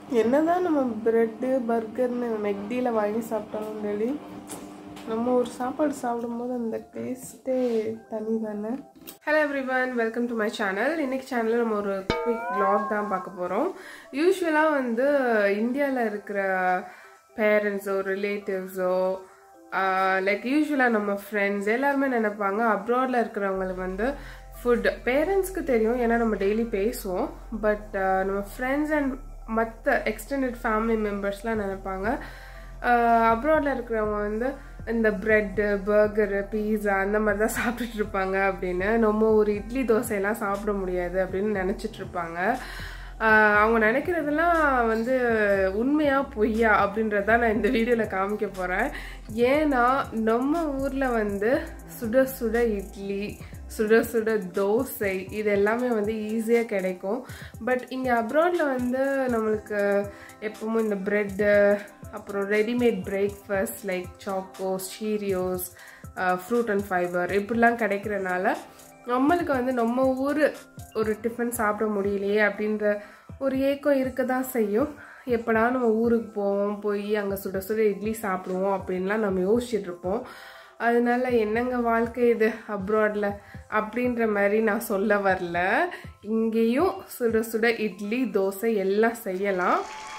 என்னதான் நம்ம பிரெட்டு பர்கர்னு மெக்டியில் வாங்கி சாப்பிட்டாலும் டெய்லி நம்ம ஒரு சாப்பாடு சாப்பிடும்போது அந்த டேஸ்ட்டே தனி தானே hello everyone welcome to my channel இன்னைக்கு சேனலில் நம்ம ஒரு குவிக் vlog தான் பார்க்க போகிறோம் யூஸ்வலாக வந்து இந்தியாவில் இருக்கிற பேரண்ட்ஸோ ரிலேட்டிவ்ஸோ லைக் யூஸ்வலாக நம்ம ஃப்ரெண்ட்ஸ் எல்லாருமே நினைப்பாங்க அப்ராடில் இருக்கிறவங்களுக்கு வந்து ஃபுட் பேரண்ட்ஸ்க்கு தெரியும் ஏன்னா நம்ம டெய்லி பேசுவோம் பட் நம்ம ஃப்ரெண்ட்ஸ் அண்ட் மற்ற எக்ஸ்டெண்டட் ஃபேமிலி மெம்பர்ஸ்லாம் நினைப்பாங்க அப்ராடில் இருக்கிறவங்க வந்து இந்த ப்ரெட்டு பர்கரு பீஸா அந்த மாதிரி தான் சாப்பிட்டுட்டு இருப்பாங்க அப்படின்னு நம்ம ஒரு இட்லி தோசையெல்லாம் சாப்பிட முடியாது அப்படின்னு நினச்சிட்டு இருப்பாங்க ஆஹ் அவங்க நினைக்கிறதெல்லாம் வந்து உண்மையா பொய்யா அப்படின்றத நான் இந்த வீடியோவில் காமிக்க போகிறேன் ஏன்னா நம்ம ஊரில் வந்து சுட சுட இட்லி சுட சுட தோசை இது எல்லாமே வந்து ஈஸியாக கிடைக்கும் பட் இங்கே அப்ராடில் வந்து நம்மளுக்கு எப்பவும் இந்த ப்ரெட்டு அப்புறம் readymade breakfast like Chocos Cheerios fruit and fibre இப்படிலாம் கிடைக்கிறனால நம்மளுக்கு வந்து நம்ம ஊர் ஒரு டிஃபன் சாப்பிட முடியலையே அப்படின்ற ஒரு ஏக்கம் இருக்க தான் செய்யும் எப்படா நம்ம ஊருக்கு போவோம் போய் அங்கே சுட சுட இட்லி சாப்பிடுவோம் அப்படின்லாம் நம்ம யோசிச்சுட்டு இருப்போம் அதனால என்னங்க வாழ்க்கை இது அப்ராடில் அப்படின்ற மாதிரி நான் சொல்ல வரல இங்கேயும் சுட சுட இட்லி தோசை எல்லாம் செய்யலாம்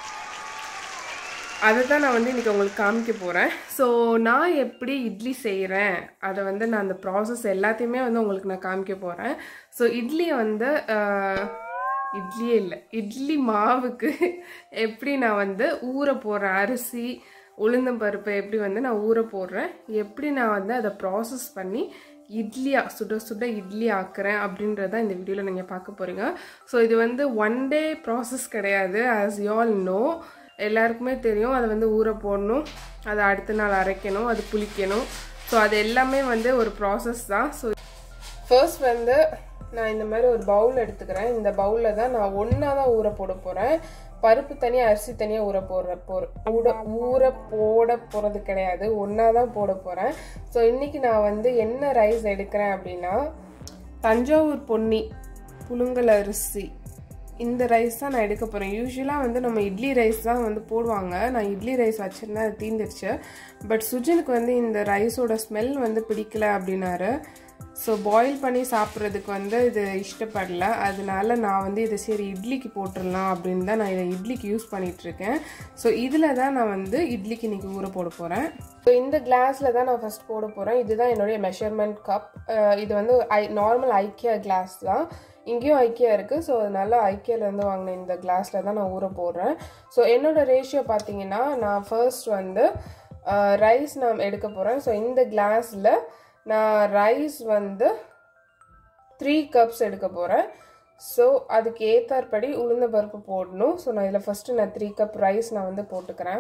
அதை தான் நான் வந்து இன்றைக்கி உங்களுக்கு காமிக்க போகிறேன் ஸோ நான் எப்படி இட்லி செய்கிறேன் அதை வந்து நான் அந்த ப்ராசஸ் எல்லாத்தையுமே வந்து உங்களுக்கு நான் காமிக்க போகிறேன் ஸோ இட்லியை வந்து ஆஹ், இட்லியே இல்லை இட்லி மாவுக்கு எப்படி நான் வந்து ஊற போடுறேன் அரிசி உளுந்தம் பருப்பை எப்படி வந்து நான் ஊற போடுறேன் எப்படி நான் வந்து அதை ப்ராசஸ் பண்ணி இட்லியா சுட சுட இட்லி ஆக்குறேன் அப்படின்றத இந்த வீடியோவில் நீங்கள் பார்க்க போகிறீங்க ஸோ இது வந்து ஒன் டே ப்ராசஸ் கிடையாது ஆஸ் யூ ஆல் நோ எல்லாருக்குமே தெரியும் அதை வந்து ஊற போடணும் அதை அடுத்த நாள் அரைக்கணும் அது புளிக்கணும் ஸோ அது எல்லாமே வந்து ஒரு ப்ராசஸ் தான் ஸோ ஃபர்ஸ்ட் வந்து நான் இந்த மாதிரி ஒரு பவுல் எடுத்துக்கிறேன் இந்த பவுலில் தான் நான் ஒன்றா தான் ஊற போட போகிறேன் பருப்பு தனியாக அரிசி தனியாக ஊற போடுற போற ஊட ஊற போட போகிறது கிடையாது ஒன்றா தான் போட போகிறேன் ஸோ இன்றைக்கி நான் வந்து என்ன ரைஸ் எடுக்கிறேன் அப்படின்னா தஞ்சாவூர் பொன்னி புழுங்கல் அரிசி இந்த ரைஸ் தான் நான் எடுக்க போகிறேன் யூஸ்வலாக வந்து நம்ம இட்லி ரைஸ் தான் வந்து போடுவாங்க நான் இட்லி ரைஸ் வச்சுருந்தேன் அது தீந்துருச்சு பட் சுஜனுக்கு வந்து இந்த ரைஸோட ஸ்மெல் வந்து பிடிக்கல அப்படின்னாரு ஸோ பாயில் பண்ணி சாப்பிட்றதுக்கு வந்து இது இஷ்டப்படல அதனால நான் வந்து இதை சரி இட்லிக்கு போட்டுடலாம் அப்படின்னு தான் நான் இதை இட்லிக்கு யூஸ் பண்ணிகிட்ருக்கேன் ஸோ இதில் தான் நான் வந்து இட்லிக்கு இன்றைக்கி ஊற போட போகிறேன் ஸோ இந்த கிளாஸில் தான் நான் ஃபஸ்ட் போட போகிறேன் இதுதான் என்னுடைய மெஷர்மெண்ட் கப் இது வந்து ஐ நார்மல் ஐக்கியா கிளாஸ் தான் இங்கேயும் ஐக்கியா இருக்குது ஸோ அதனால ஐக்கியாலேருந்து வாங்கின இந்த கிளாஸில் தான் நான் ஊற போடுறேன் ஸோ என்னோட ரேஷியோ பார்த்தீங்கன்னா நான் ஃபர்ஸ்ட் வந்து ரைஸ் நான் எடுக்க போகிறேன் ஸோ இந்த கிளாஸில் நான் ரைஸ் வந்து த்ரீ கப்ஸ் எடுக்க போகிறேன் ஸோ அதுக்கு ஏற்றாற்படி உளுந்த பருப்பு போடணும் ஸோ நான் இதில் ஃபஸ்ட்டு நான் த்ரீ கப் ரைஸ் நான் வந்து போட்டுக்கிறேன்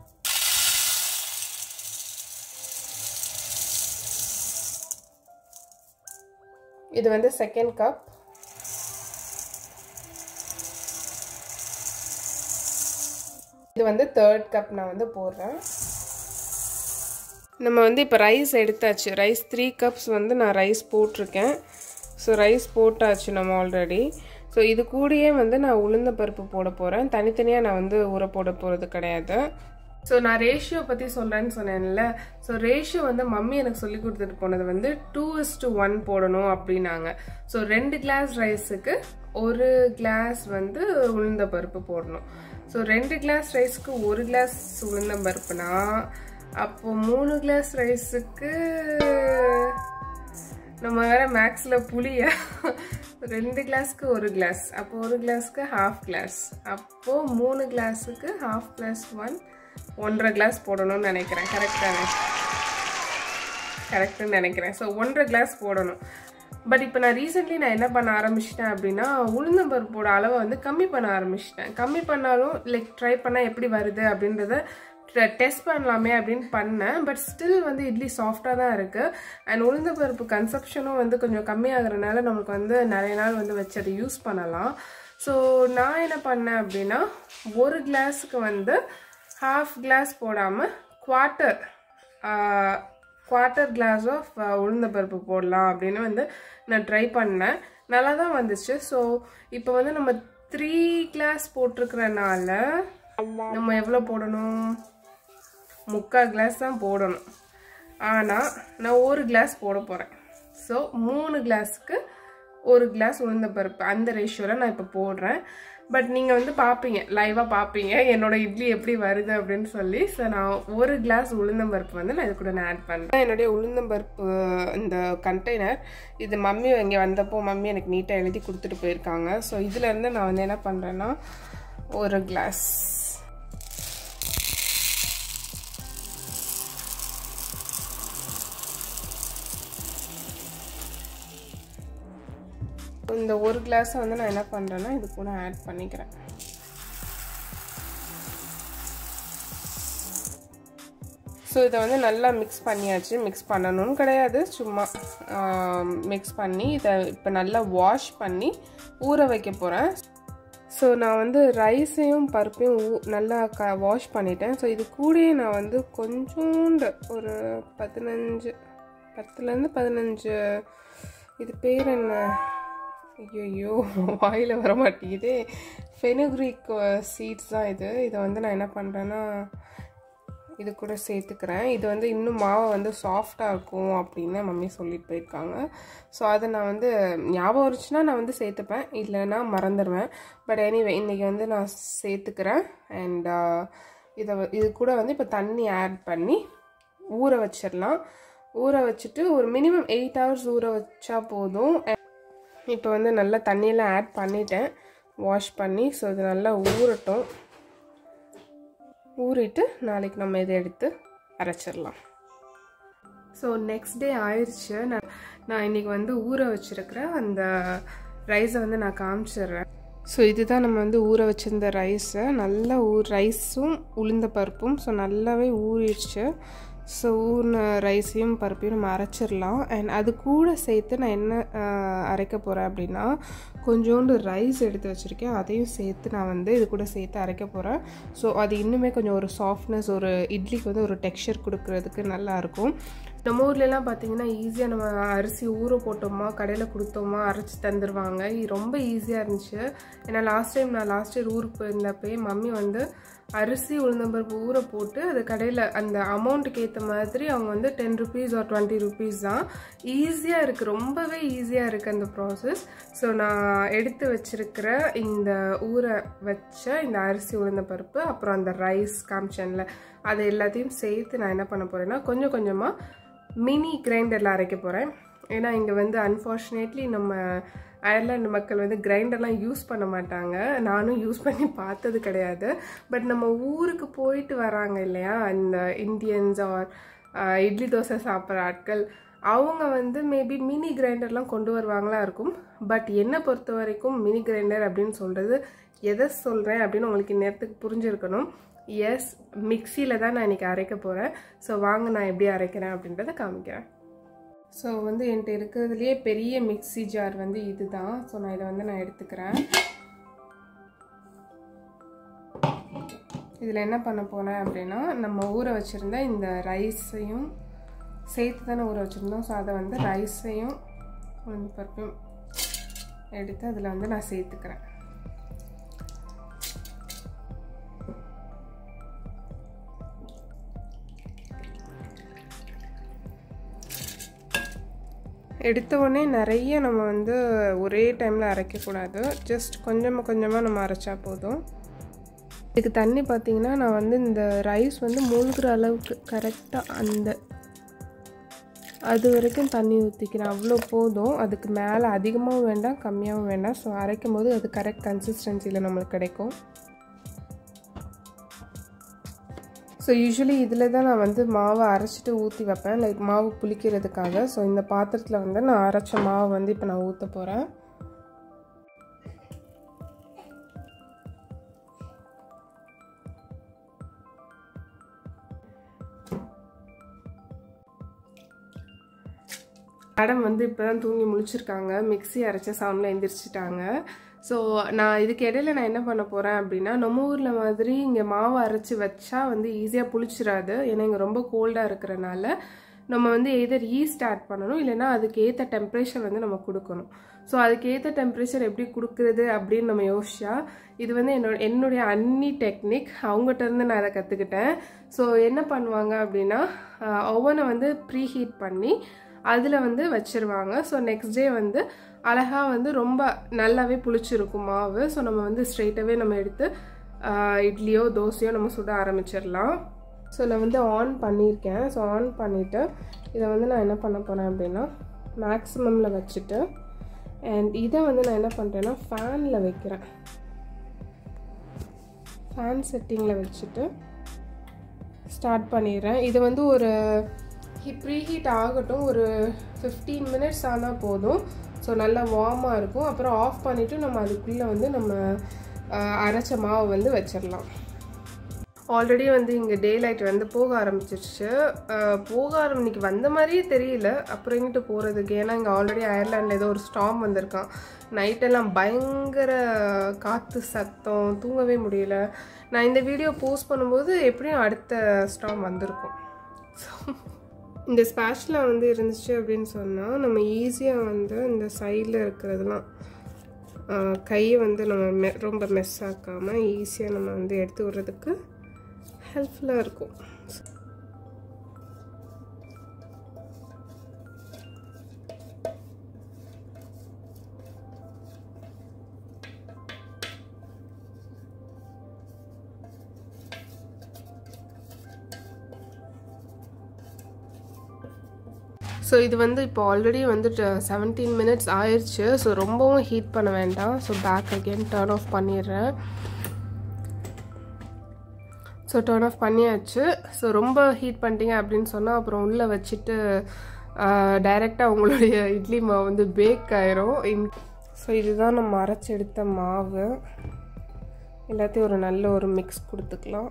இது வந்து செகண்ட் கப் இது வந்து தேர்ட் கப் நான் வந்து போடுறேன் நம்ம வந்து இப்போ ரைஸ் எடுத்தாச்சு ரைஸ் த்ரீ கப்ஸ் வந்து நான் ரைஸ் போட்டிருக்கேன் ஸோ ரைஸ் போட்டாச்சு நம்ம ஆல்ரெடி ஸோ இது கூடயே வந்து நான் உளுந்த பருப்பு போட போகிறேன் தனித்தனியாக நான் வந்து ஊற போட போகிறது கிடையாது ஸோ நான் ரேஷியோ பற்றி சொல்கிறேன்னு சொன்னேன்ல ஸோ ரேஷியோ வந்து மம்மி எனக்கு சொல்லி கொடுத்துட்டு போனது வந்து டூ இஸ் டு ஒன் போடணும் அப்படின்னாங்க ஸோ ரெண்டு கிளாஸ் ரைஸுக்கு ஒரு கிளாஸ் வந்து உளுந்த பருப்பு போடணும் ஸோ ரெண்டு கிளாஸ் ரைஸ்க்கு ஒரு கிளாஸ் உளுந்தம் பருப்புனா அப்போ மூணு கிளாஸ் ரைஸுக்கு நம்ம வேற மேக்ஸில் புளியா ரெண்டு கிளாஸ்க்கு ஒரு கிளாஸ் அப்போ ஒரு கிளாஸ்க்கு ஹாஃப் கிளாஸ் அப்போது மூணு கிளாஸுக்கு ஹாஃப் கிளாஸ் ஒன் ஒன்றரை கிளாஸ் போடணும்னு நினைக்கிறேன் கரெக்டானே கரெக்டுன்னு நினைக்கிறேன் ஸோ ஒன்றரை கிளாஸ் போடணும் பட் இப்போ நான் ரீசெண்ட்லி நான் என்ன பண்ண ஆரம்பிச்சிட்டேன் அப்படின்னா உளுந்தம்பருப்போட அளவை வந்து கம்மி பண்ண ஆரம்பிச்சிட்டேன் கம்மி பண்ணாலும் லைக் ட்ரை பண்ணால் எப்படி வருது அப்படின்றத டெஸ்ட் பண்ணலாமே அப்படின்னு பண்ணேன் பட் ஸ்டில் வந்து இட்லி சாஃப்டாக தான் இருக்குது அண்ட் உளுந்தம்பருப்பு கன்சப்ஷனும் வந்து கொஞ்சம் கம்மியாகிறனால நமக்கு வந்து நிறைய நாள் வந்து வச்சு அதை யூஸ் பண்ணலாம் ஸோ நான் என்ன பண்ணேன் அப்படின்னா ஒரு கிளாஸுக்கு வந்து ஹாஃப் கிளாஸ் போடாமல் குவார்ட்டர் குவார்ட்டர் கிளாஸ் ஆஃப் உளுந்த பருப்பு போடலாம் அப்படின்னு வந்து நான் ட்ரை பண்ணேன் நல்லா தான் வந்துச்சு ஸோ இப்போ வந்து நம்ம த்ரீ கிளாஸ் போட்டிருக்கிறனால நம்ம எவ்வளோ போடணும் முக்கால் கிளாஸ் தான் போடணும் ஆனால் நான் ஒரு கிளாஸ் போட போகிறேன் ஸோ மூணு கிளாஸுக்கு ஒரு கிளாஸ் உளுந்த பருப்பு அந்த ரேஷியோவில் நான் இப்போ போடுறேன் பட் நீங்கள் வந்து பார்ப்பீங்க லைவாக பார்ப்பீங்க என்னோட இட்லி எப்படி வருது அப்படின்னு சொல்லி ஸோ நான் ஒரு கிளாஸ் உளுந்தம்பருப்பு வந்து நான் இது கூட நான் ஆட் பண்ணுறேன் என்னுடைய உளுந்தம்பருப்பு இந்த கண்டெய்னர் இது மம்மி இங்கே வந்தப்போ மம்மி எனக்கு நீட்டாக எழுதி கொடுத்துட்டு போயிருக்காங்க ஸோ இதுலேருந்து நான் வந்து என்ன பண்ணுறேன்னா ஒரு கிளாஸ் இந்த ஒரு கிளாஸை வந்து நான் என்ன பண்ணுறேன்னா இது கூட ஆட் பண்ணிக்கிறேன் ஸோ இதை வந்து நல்லா மிக்ஸ் பண்ணியாச்சு மிக்ஸ் பண்ணணும்னு கிடையாது சும்மா மிக்ஸ் பண்ணி இதை இப்போ நல்லா வாஷ் பண்ணி ஊற வைக்க போகிறேன் ஸோ நான் வந்து ரைஸையும் பருப்பையும் ஊ நல்லா க வாஷ் பண்ணிட்டேன் ஸோ இது கூடயே நான் வந்து கொஞ்சோண்டு ஒரு பதினஞ்சு பத்துலேருந்து பதினஞ்சு இது பேர் என்ன ஐயோ வாயில் வர மாட்டேங்குது ஃபெனுக்ரிக் சீட்ஸ் தான் இது இதை வந்து நான் என்ன பண்ணுறேன்னா இது கூட சேர்த்துக்கிறேன் இது வந்து இன்னும் மாவை வந்து சாஃப்டாக இருக்கும் அப்படின்னு மம்மி சொல்லிட்டு போயிருக்காங்க ஸோ அதை நான் வந்து ஞாபகம் இருந்துச்சுன்னா நான் வந்து சேர்த்துப்பேன் இல்லைன்னா மறந்துடுவேன் பட் எனிவே இன்றைக்கி வந்து நான் சேர்த்துக்கிறேன் அண்ட் இதை இது கூட வந்து இப்போ தண்ணி ஆட் பண்ணி ஊற வச்சிடலாம் ஊற வச்சுட்டு ஒரு மினிமம் எயிட் ஹவர்ஸ் ஊற வச்சா போதும் இப்போ வந்து நல்லா தண்ணியெல்லாம் ஆட் பண்ணிட்டேன் வாஷ் பண்ணி ஸோ இது நல்லா ஊறட்டும் ஊறிட்டு நாளைக்கு நம்ம இதை எடுத்து அரைச்சிடலாம் ஸோ நெக்ஸ்ட் டே ஆயிடுச்சு நான் நான் இன்றைக்கி வந்து ஊற வச்சுருக்கிற அந்த ரைஸை வந்து நான் காமிச்சிடுறேன் ஸோ இதுதான் நம்ம வந்து ஊற வச்சிருந்த ரைஸை நல்லா ஊ ரைஸும் உளுந்த பருப்பும் ஸோ நல்லாவே ஊறிடுச்சு ஸோ ஊறின ரைஸையும் பருப்பையும் நம்ம அரைச்சிடலாம் அண்ட் அது கூட சேர்த்து நான் என்ன அரைக்க போகிறேன் அப்படின்னா கொஞ்சோண்டு ரைஸ் எடுத்து வச்சுருக்கேன் அதையும் சேர்த்து நான் வந்து இது கூட சேர்த்து அரைக்க போகிறேன் ஸோ அது இன்னுமே கொஞ்சம் ஒரு சாஃப்ட்னஸ் ஒரு இட்லிக்கு வந்து ஒரு டெக்ஸ்சர் கொடுக்கறதுக்கு நல்லாயிருக்கும் நம்ம ஊர்லலாம் பார்த்தீங்கன்னா ஈஸியாக நம்ம அரிசி ஊற போட்டோமா கடையில் கொடுத்தோமா அரைச்சி தந்துடுவாங்க இது ரொம்ப ஈஸியாக இருந்துச்சு ஏன்னா லாஸ்ட் டைம் நான் லாஸ்ட் இயர் ஊருக்கு போயிருந்தப்பயே மம்மி வந்து அரிசி உளுந்தம்பருப்பு ஊற போட்டு அது கடையில் அந்த அமௌண்ட்டுக்கு ஏற்ற மாதிரி அவங்க வந்து ten rupees or twenty rupees தான் ஈஸியாக இருக்குது ரொம்பவே ஈஸியாக இருக்குது அந்த ப்ராசஸ் ஸோ நான் எடுத்து வச்சிருக்கிற இந்த ஊற வச்ச இந்த அரிசி உளுந்தம்பருப்பு அப்புறம் அந்த ரைஸ் காமிச்சன்ல அதை எல்லாத்தையும் சேர்த்து நான் என்ன பண்ண போகிறேன்னா கொஞ்சம் கொஞ்சமாக மினி கிரைண்டரில் அரைக்க போகிறேன் ஏன்னா இங்கே வந்து அன்ஃபார்ச்சுனேட்லி நம்ம அயர்லாந்து மக்கள் வந்து கிரைண்டர்லாம் யூஸ் பண்ண மாட்டாங்க நானும் யூஸ் பண்ணி பார்த்தது கிடையாது பட் நம்ம ஊருக்கு போயிட்டு வராங்க இல்லையா இந்த இந்தியன்ஸ் ஆர் இட்லி தோசை சாப்பிட்ற ஆட்கள் அவங்க வந்து மேபி மினி கிரைண்டர்லாம் கொண்டு வருவாங்களா இருக்கும் பட் என்னை பொறுத்த வரைக்கும் மினி கிரைண்டர் அப்படின்னு சொல்கிறது எதை சொல்கிறேன் அப்படின்னு உங்களுக்கு இந்நேரத்துக்கு புரிஞ்சிருக்கணும் எஸ் மிக்சியில் தான் நான் இன்றைக்கி அரைக்க போகிறேன் ஸோ வாங்க நான் எப்படி அரைக்கிறேன் அப்படின்றத காமிக்கிறேன் ஸோ வந்து என்கிட்ட இருக்கிறதுலையே பெரிய மிக்சி ஜார் வந்து இதுதான் ஸோ நான் இதை வந்து நான் எடுத்துக்கிறேன் இதில் என்ன பண்ண போனேன் அப்படின்னா நம்ம ஊற வச்சுருந்த இந்த ரைஸையும் சேர்த்து தானே ஊற வச்சுருந்தோம் ஸோ அதை வந்து ரைஸையும் உளுந்து பருப்பையும் எடுத்து அதில் வந்து நான் சேர்த்துக்கிறேன் எடுத்த உடனே நிறைய நம்ம வந்து ஒரே டைமில் அரைக்கக்கூடாது ஜஸ்ட் கொஞ்சமாக கொஞ்சமாக நம்ம அரைச்சா போதும் இதுக்கு தண்ணி பார்த்திங்கன்னா நான் வந்து இந்த ரைஸ் வந்து மூழ்கிற அளவுக்கு கரெக்டாக அந்த அது வரைக்கும் தண்ணி ஊற்றிக்கிறேன் அவ்வளோ போதும் அதுக்கு மேலே அதிகமாகவும் வேண்டாம் கம்மியாகவும் வேண்டாம் ஸோ அரைக்கும் போது அது கரெக்ட் கன்சிஸ்டன்சியில் நம்மளுக்கு கிடைக்கும் ஸோ யூஸ்வலி இதில் தான் நான் வந்து மாவை அரைச்சிட்டு ஊற்றி வைப்பேன் லைக் மாவு புளிக்கிறதுக்காக ஸோ இந்த பாத்திரத்தில் வந்து நான் அரைச்ச மாவை வந்து இப்போ நான் ஊற்ற போகிறேன் மேடம் வந்து இப்போ தான் தூங்கி முழிச்சிருக்காங்க மிக்சி அரைச்ச சவுண்டில் எந்திரிச்சிட்டாங்க ஸோ நான் இதுக்கு இடையில நான் என்ன பண்ண போகிறேன் அப்படின்னா நம்ம ஊரில் மாதிரி இங்கே மாவு அரைச்சி வச்சா வந்து ஈஸியாக புளிச்சிடாது ஏன்னா இங்கே ரொம்ப கோல்டாக இருக்கிறனால நம்ம வந்து எதர் ஈஸ்ட் ஆட் பண்ணணும் இல்லைன்னா அதுக்கு ஏற்ற டெம்பரேச்சர் வந்து நம்ம கொடுக்கணும் ஸோ அதுக்கேற்ற டெம்பரேச்சர் எப்படி கொடுக்குறது அப்படின்னு நம்ம யோசிச்சா இது வந்து என்னோட என்னுடைய அன்னி டெக்னிக் அவங்ககிட்ட இருந்து நான் அதை கற்றுக்கிட்டேன் ஸோ என்ன பண்ணுவாங்க அப்படின்னா ஓவனை வந்து ப்ரீ ஹீட் பண்ணி அதில் வந்து வச்சிருவாங்க ஸோ நெக்ஸ்ட் டே வந்து அழகாக வந்து ரொம்ப நல்லாவே புளிச்சிருக்கும் மாவு ஸோ நம்ம வந்து ஸ்ட்ரெயிட்டாகவே நம்ம எடுத்து இட்லியோ தோசையோ நம்ம சுட ஆரம்பிச்சிடலாம் ஸோ நான் வந்து ஆன் பண்ணியிருக்கேன் ஸோ ஆன் பண்ணிவிட்டு இதை வந்து நான் என்ன பண்ண போகிறேன் அப்படின்னா மேக்ஸிமமில் வச்சுட்டு அண்ட் இதை வந்து நான் என்ன பண்ணுறேன்னா ஃபேனில் வைக்கிறேன் ஃபேன் செட்டிங்கில் வச்சுட்டு ஸ்டார்ட் பண்ணிடுறேன் இது வந்து ஒரு ப்ரீ ஹீட் ஆகட்டும் ஒரு ஃபிஃப்டீன் மினிட்ஸ் ஆனால் போதும் ஸோ நல்லா வார்மாக இருக்கும் அப்புறம் ஆஃப் பண்ணிவிட்டு நம்ம அதுக்குள்ளே வந்து நம்ம அரைச்ச மாவு வந்து வச்சிடலாம் ஆல்ரெடி வந்து இங்கே டே லைட் வந்து போக ஆரம்பிச்சிருச்சு போக ஆரம்பி இன்னைக்கு வந்த மாதிரியே தெரியல அப்புறம் எங்கிட்ட போகிறதுக்கு ஏன்னா இங்கே ஆல்ரெடி அயர்லாண்டில் ஏதோ ஒரு ஸ்டாம் வந்திருக்கான் நைட்டெல்லாம் பயங்கர காற்று சத்தம் தூங்கவே முடியல நான் இந்த வீடியோ போஸ்ட் பண்ணும்போது எப்படியும் அடுத்த ஸ்டாம் வந்திருக்கும் ஸோ இந்த ஸ்பேஷில் வந்து இருந்துச்சு அப்படின்னு சொன்னால் நம்ம ஈஸியாக வந்து இந்த சைடில் இருக்கிறதுலாம் கையை வந்து நம்ம மெ ரொம்ப மெஸ் ஆக்காமல் ஈஸியாக நம்ம வந்து எடுத்து விடுறதுக்கு ஹெல்ப்ஃபுல்லாக இருக்கும் ஸோ இது வந்து இப்போ ஆல்ரெடி வந்துட்டு செவன்டீன் மினிட்ஸ் ஆயிடுச்சு ஸோ ரொம்பவும் ஹீட் பண்ண வேண்டாம் so back again turn off பண்ணிடுறேன் ஸோ டர்ன் ஆஃப் பண்ணியாச்சு ஸோ ரொம்ப ஹீட் பண்ணிட்டீங்க அப்படின்னு சொன்னால் அப்புறம் உள்ளே வச்சுட்டு டைரெக்டாக உங்களுடைய இட்லி மாவு வந்து பேக் ஆயிரும் இன் ஸோ இதுதான் நம்ம அரைச்சி எடுத்த மாவு எல்லாத்தையும் ஒரு நல்ல ஒரு மிக்ஸ் கொடுத்துக்கலாம்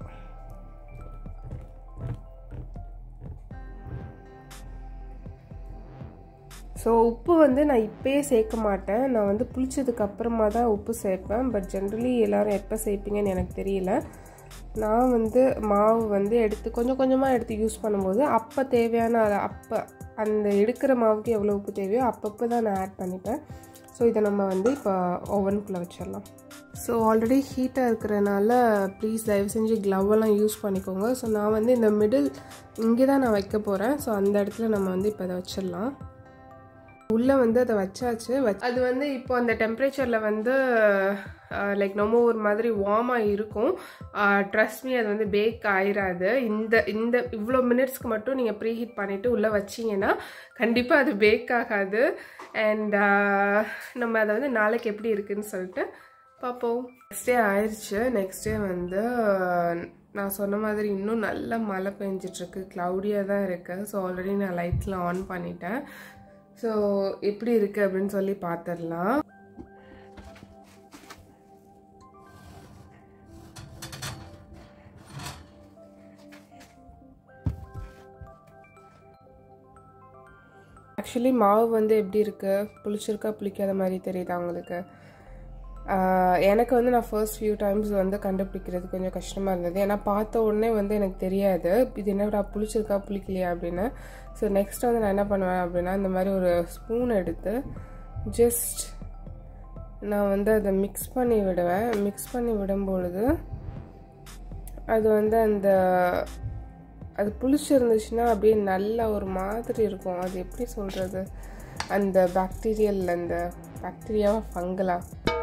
ஸோ உப்பு வந்து நான் இப்போயே சேர்க்க மாட்டேன் நான் வந்து புளிச்சதுக்கு அப்புறமா தான் உப்பு சேர்ப்பேன் பட் ஜென்ரலி எல்லோரும் எப்போ சேர்ப்பீங்கன்னு எனக்கு தெரியல நான் வந்து மாவு வந்து எடுத்து கொஞ்சம் கொஞ்சமாக எடுத்து யூஸ் பண்ணும்போது அப்போ தேவையான அதை அப்போ அந்த எடுக்கிற மாவுக்கு எவ்வளோ உப்பு தேவையோ அப்பப்போ தான் நான் ஆட் பண்ணிப்பேன் ஸோ இதை நம்ம வந்து இப்போ ஓவனுக்குள்ளே வச்சிடலாம் ஸோ ஆல்ரெடி ஹீட்டாக இருக்கிறனால ப்ளீஸ் தயவு செஞ்சு க்ளவ்வெல்லாம் யூஸ் பண்ணிக்கோங்க ஸோ நான் வந்து இந்த மிடில் இங்கே தான் நான் வைக்க போகிறேன் ஸோ அந்த இடத்துல நம்ம வந்து இப்போ அதை வச்சிடலாம் உள்ளே வந்து அதை வச்சாச்சு வச் அது வந்து இப்போ அந்த டெம்பரேச்சரில் வந்து லைக் நம்ம ஒரு மாதிரி வார்மாக இருக்கும் ட்ரஸ்ட் மீ அது வந்து பேக் ஆயிராது இந்த இந்த இவ்வளோ மினிட்ஸ்க்கு மட்டும் நீங்கள் ப்ரீ ஹீட் பண்ணிவிட்டு உள்ளே வச்சிங்கன்னா கண்டிப்பாக அது பேக் ஆகாது அண்ட் நம்ம அதை வந்து நாளைக்கு எப்படி இருக்குன்னு சொல்லிட்டு பார்ப்போம் நெக்ஸ்ட் டே ஆயிடுச்சு நெக்ஸ்ட் டே வந்து நான் சொன்ன மாதிரி இன்னும் நல்லா மழை பெஞ்சிட்ருக்கு க்ளவுடியாக தான் இருக்குது ஸோ ஆல்ரெடி நான் லைட்லாம் ஆன் பண்ணிட்டேன் ஸோ எப்படி இருக்குது அப்படின்னு சொல்லி பார்த்துடலாம் ஆக்சுவலி மாவு வந்து எப்படி இருக்குது புளிச்சிருக்கா புளிக்காத மாதிரி தெரியுதா உங்களுக்கு எனக்கு வந்து நான் ஃபர்ஸ்ட் ஃபியூ டைம்ஸ் வந்து கண்டுபிடிக்கிறது கொஞ்சம் கஷ்டமாக இருந்தது ஏன்னா பார்த்த உடனே வந்து எனக்கு தெரியாது இது என்னடா புளிச்சிருக்கா புளிக்கலையா அப்படின்னு ஸோ நெக்ஸ்ட் வந்து நான் என்ன பண்ணுவேன் அப்படின்னா இந்த மாதிரி ஒரு ஸ்பூன் எடுத்து ஜஸ்ட் நான் வந்து அதை மிக்ஸ் பண்ணி விடுவேன் மிக்ஸ் பண்ணி விடும்பொழுது அது வந்து அந்த அது புளிச்சிருந்துச்சுன்னா அப்படியே நல்லா ஒரு மாதிரி இருக்கும் அது எப்படி சொல்கிறது அந்த பாக்டீரியல் அந்த பாக்டீரியாவா ஃபங்கலா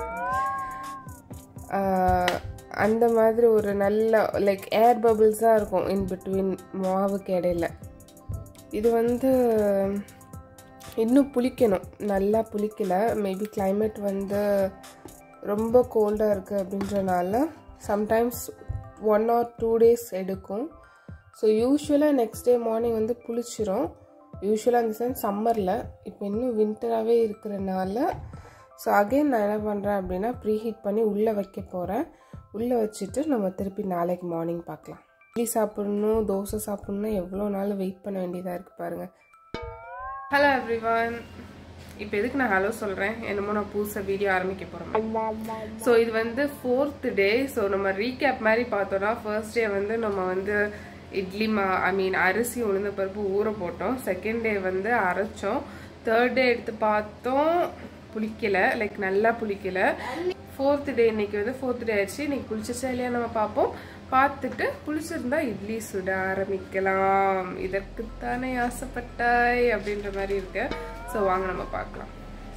அந்த மாதிரி ஒரு நல்ல லைக் ஏர் பபிள்ஸ் தான் இருக்கும் இன் பிட்வீன் மாவுக்கு இடையில இது வந்து இன்னும் புளிக்கணும் நல்லா புளிக்கல மேபி கிளைமேட் வந்து ரொம்ப கோல்டாக இருக்குது அப்படின்றனால sometimes one or two days எடுக்கும் ஸோ யூஸ்வலாக நெக்ஸ்ட் டே மார்னிங் வந்து புளிச்சிரும் யூஸ்வலாக இந்த சென்ஸ் சம்மரில் இப்போ இன்னும் வின்டராகவே இருக்கிறனால ஸோ அகைன் நான் என்ன பண்ணுறேன் அப்படின்னா ப்ரீ ஹீட் பண்ணி உள்ளே வைக்க போகிறேன் உள்ளே வச்சுட்டு நம்ம திருப்பி நாளைக்கு மார்னிங் பார்க்கலாம் இட்லி சாப்பிட்ணும் தோசை சாப்பிட்ணும் எவ்வளோ நாள் வெயிட் பண்ண வேண்டியதாக இருக்குது பாருங்கள் ஹலோ எவ்ரிவான் இப்போ எதுக்கு நான் ஹலோ சொல்கிறேன் என்னமோ நான் புதுசாக வீடியோ ஆரம்பிக்க போகிறேன் ஸோ இது வந்து ஃபோர்த் டே ஸோ நம்ம ரீகேப் மாதிரி பார்த்தோன்னா ஃபர்ஸ்ட் டே வந்து நம்ம வந்து இட்லி மா ஐ மீன் அரிசி உளுந்த பருப்பு ஊற போட்டோம் செகண்ட் டே வந்து அரைச்சோம் தேர்ட் டே எடுத்து பார்த்தோம் புளிக்கலை லைக் நல்லா புளிக்கலை ஃபோர்த் டே இன்னைக்கு வந்து ஃபோர்த் டே ஆயிடுச்சு இன்னைக்கு புளிச்சிச்சா இல்லையா நம்ம பார்ப்போம் பார்த்துட்டு புளிச்சிருந்தா இட்லி சுட ஆரம்பிக்கலாம் இதற்குத்தானே ஆசைப்பட்டாய் அப்படின்ற மாதிரி இருக்கு ஸோ வாங்க நம்ம பார்க்கலாம்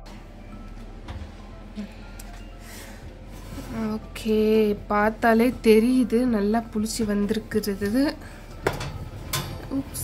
ஓகே பார்த்தாலே தெரியுது நல்லா புளிச்சு வந்திருக்கிறது உப்ஸ்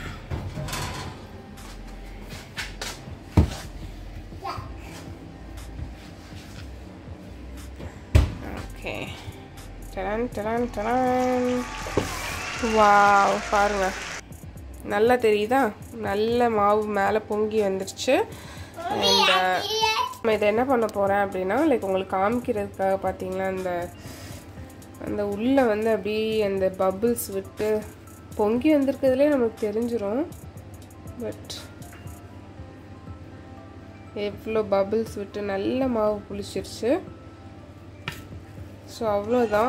ஓகே டடான் டடான் டடான் வாவ் பாருங்க நல்லா தெரியுதா நல்ல மாவு மேலே பொங்கி வந்துருச்சு அண்ட் நம்ம இதை என்ன பண்ண போகிறேன் அப்படின்னா லைக் உங்களுக்கு காமிக்கிறதுக்காக பார்த்தீங்கன்னா அந்த அந்த உள்ளே வந்து அப்படியே அந்த பபிள்ஸ் விட்டு பொங்கி வந்திருக்கிறதுலே நமக்கு தெரிஞ்சிரும் பட் எவ்வளோ பபிள்ஸ் விட்டு நல்ல மாவு புளிச்சிருச்சு ஸோ அவ்வளோதான்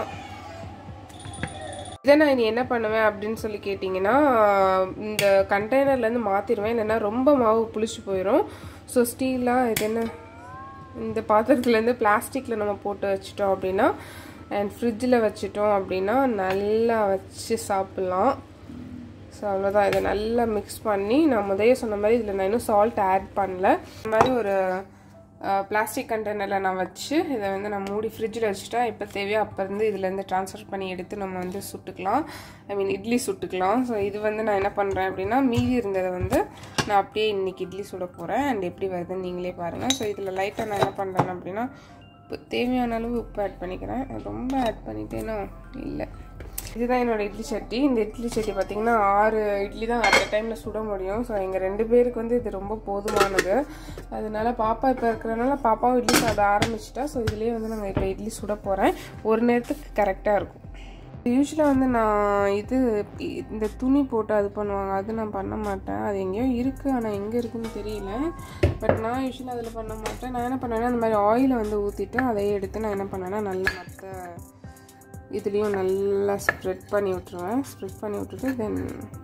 இதை நான் இனி என்ன பண்ணுவேன் அப்படின்னு சொல்லி கேட்டிங்கன்னா இந்த கண்டெய்னர்லேருந்து மாற்றிடுவேன் இல்லைன்னா ரொம்ப மாவு புளிச்சு போயிடும் ஸோ ஸ்டீலாக இது என்ன இந்த பாத்திரத்துலேருந்து பிளாஸ்டிக்கில் நம்ம போட்டு வச்சிட்டோம் அப்படின்னா அண்ட் ஃப்ரிட்ஜில் வச்சிட்டோம் அப்படின்னா நல்லா வச்சு சாப்பிட்லாம் ஸோ அவ்வளோதான் இதை நல்லா மிக்ஸ் பண்ணி நான் முதல்ல சொன்ன மாதிரி இதில் நான் இன்னும் சால்ட் ஆட் பண்ணல இந்த மாதிரி ஒரு பிளாஸ்டிக் கண்டெய்னரில் நான் வச்சு இதை வந்து நான் மூடி ஃப்ரிட்ஜில் வச்சுட்டா எப்போ தேவையோ அப்போ இருந்து இதுலேருந்து ட்ரான்ஸ்ஃபர் பண்ணி எடுத்து நம்ம வந்து சுட்டுக்கலாம் ஐ மீன் இட்லி சுட்டுக்கலாம் ஸோ இது வந்து நான் என்ன பண்ணுறேன் அப்படின்னா மீதி இருந்ததை வந்து நான் அப்படியே இன்றைக்கி இட்லி சுட போகிறேன் அண்ட் எப்படி வருதுன்னு நீங்களே பாருங்கள் ஸோ இதில் லைட்டாக நான் என்ன பண்ணுறேன் அப்படின்னா உப்பு தேவையான அளவு உப்பு ஆட் பண்ணிக்கிறேன் ரொம்ப ஆட் பண்ணிட்டேன்னா இல்லை இதுதான் என்னோட இட்லி சட்டி இந்த இட்லி சட்டி பார்த்தீங்கன்னா ஆறு இட்லி தான் அட் டைமில் சுட முடியும் ஸோ எங்கள் ரெண்டு பேருக்கு வந்து இது ரொம்ப போதுமானது அதனால பாப்பா இப்போ இருக்கிறனால பாப்பாவும் இட்லி சாப்பிட ஆரம்பிச்சிட்டா ஸோ இதுலேயே வந்து நாங்கள் இப்போ இட்லி சுட போகிறேன் ஒரு நேரத்துக்கு கரெக்டாக இருக்கும் யூஸ்வலாக வந்து நான் இது இந்த துணி போட்டு அது பண்ணுவாங்க அது நான் பண்ண மாட்டேன் அது எங்கேயோ இருக்குது ஆனால் எங்கே இருக்குன்னு தெரியல பட் நான் யூஸ்வலாக அதில் பண்ண மாட்டேன் நான் என்ன பண்ணேன்னா அந்த மாதிரி ஆயிலை வந்து ஊற்றிட்டு அதையே எடுத்து நான் என்ன பண்ணேன்னா நல்லா மற்ற இதுலேயும் நல்லா ஸ்ப்ரெட் பண்ணி விட்ருவேன் ஸ்ப்ரெட் பண்ணி விட்டுட்டு தென்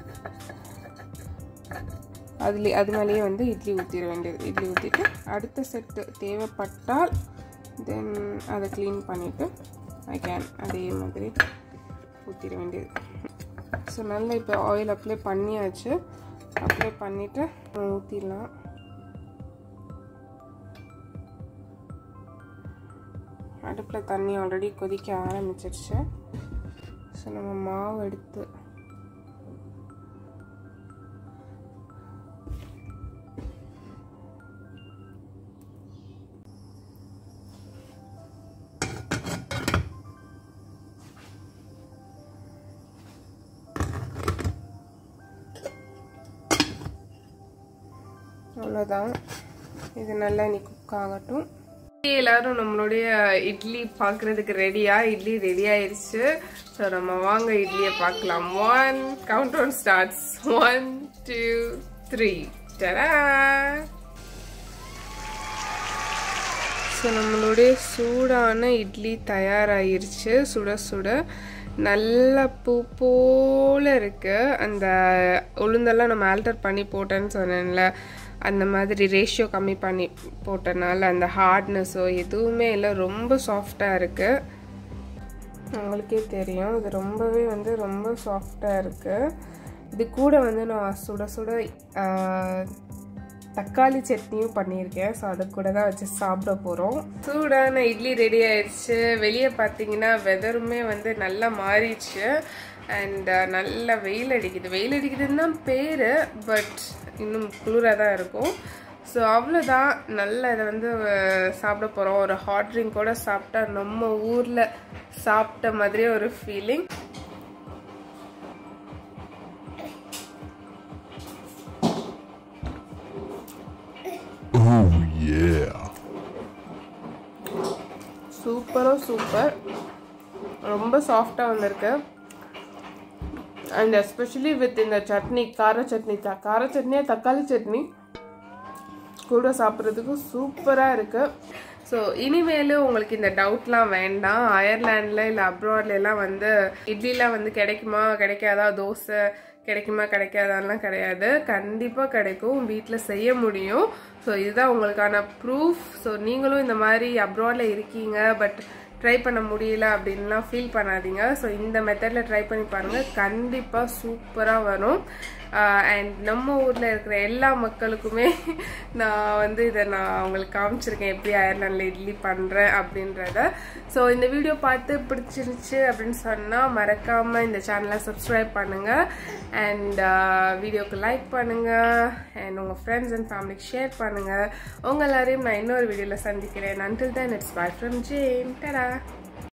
அதுலேயே அது மேலேயே வந்து இட்லி ஊற்றிட வேண்டியது இட்லி ஊற்றிட்டு அடுத்த செட்டு தேவைப்பட்டால் தென் அதை க்ளீன் பண்ணிவிட்டு ஐ கேன் அதே மாதிரி ஊற்றிட வேண்டியது ஸோ நல்லா இப்போ ஆயில் அப்ளை பண்ணியாச்சு அப்ளை பண்ணிவிட்டு ஊற்றிடலாம் அடுப்பில் தண்ணி ஆல்ரெடி கொதிக்க ஆரம்பிச்சிருச்சு ஸோ நம்ம மாவு எடுத்து அவ்வளோதான் இது நல்லா இன்னைக்கு குக் ஆகட்டும் எல்லாரும் நம்மளுடைய இட்லி பார்க்கறதுக்கு ரெடியா இட்லி ரெடி ஆயிருச்சு ஸோ நம்ம வாங்க இட்லியை பார்க்கலாம் one count one starts one two three tada so நம்மளுடைய சூடான இட்லி தயாராகிருச்சு சுட சுட நல்ல பூ போல இருக்கு அந்த உளுந்தெல்லாம் நம்ம ஆல்டர் பண்ணி போட்டேன்னு சொன்னேன்ல அந்த மாதிரி ரேஷியோ கம்மி பண்ணி போட்டனால அந்த ஹார்ட்னஸோ எதுவுமே இல்லை ரொம்ப சாஃப்டாக இருக்குது உங்களுக்கே தெரியும் இது ரொம்பவே வந்து ரொம்ப சாஃப்டாக இருக்குது இது கூட வந்து நான் சுட சுட தக்காளி சட்னியும் பண்ணியிருக்கேன் ஸோ அது கூட தான் வச்சு சாப்பிட போகிறோம் சூடான இட்லி ரெடி ஆயிடுச்சு வெளியே பார்த்தீங்கன்னா வெதருமே வந்து நல்லா மாறிடுச்சு அண்ட் நல்ல வெயில் அடிக்குது வெயில் அடிக்குதுன்னு தான் பேர் பட் இன்னும் குளிராக தான் இருக்கும் ஸோ அவ்வளோதான் நல்ல இதை வந்து சாப்பிட போகிறோம் ஒரு ஹாட் ட்ரிங்க் கூட சாப்பிட்டா நம்ம ஊரில் சாப்பிட்ட மாதிரியே ஒரு ஃபீலிங் Oh yeah. சூப்பரோ சூப்பர் ரொம்ப சாஃப்டாக வந்திருக்கு அண்ட் எஸ்பெஷலி வித் இந்த சட்னி கார சட்னி த கார சட்னியா தக்காளி சட்னி கூட சாப்பிட்றதுக்கு சூப்பராக இருக்குது ஸோ இனிமேல் உங்களுக்கு இந்த டவுட்லாம் வேண்டாம் அயர்லாண்டில் இல்லை அப்ராட்லாம் வந்து இட்லிலாம் வந்து கிடைக்குமா கிடைக்காதா தோசை கிடைக்குமா கிடைக்காதான்லாம் கிடையாது கண்டிப்பாக கிடைக்கும் வீட்டில் செய்ய முடியும் ஸோ இதுதான் உங்களுக்கான ப்ரூஃப் ஸோ நீங்களும் இந்த மாதிரி அப்ராடில் இருக்கீங்க பட் ட்ரை பண்ண முடியல அப்படின்லாம் ஃபீல் பண்ணாதீங்க ஸோ இந்த மெத்தடில் ட்ரை பண்ணி பாருங்கள் கண்டிப்பாக சூப்பராக வரும் அண்ட் நம்ம ஊரில் இருக்கிற எல்லா மக்களுக்குமே நான் வந்து இதை நான் அவங்களுக்கு காமிச்சிருக்கேன் எப்படி அயர்லாண்டில் இட்லி பண்ணுறேன் அப்படின்றத ஸோ இந்த வீடியோ பார்த்து பிடிச்சிருச்சு அப்படின்னு சொன்னால் மறக்காமல் இந்த சேனலை சப்ஸ்கிரைப் பண்ணுங்கள் அண்ட் வீடியோக்கு லைக் பண்ணுங்கள் அண்ட் உங்கள் ஃப்ரெண்ட்ஸ் அண்ட் ஃபேமிலிக்கு ஷேர் பண்ணுங்கள் உங்கள் எல்லாரையும் நான் இன்னொரு வீடியோவில் சந்திக்கிறேன் until then it's bye from ஜேம் டடா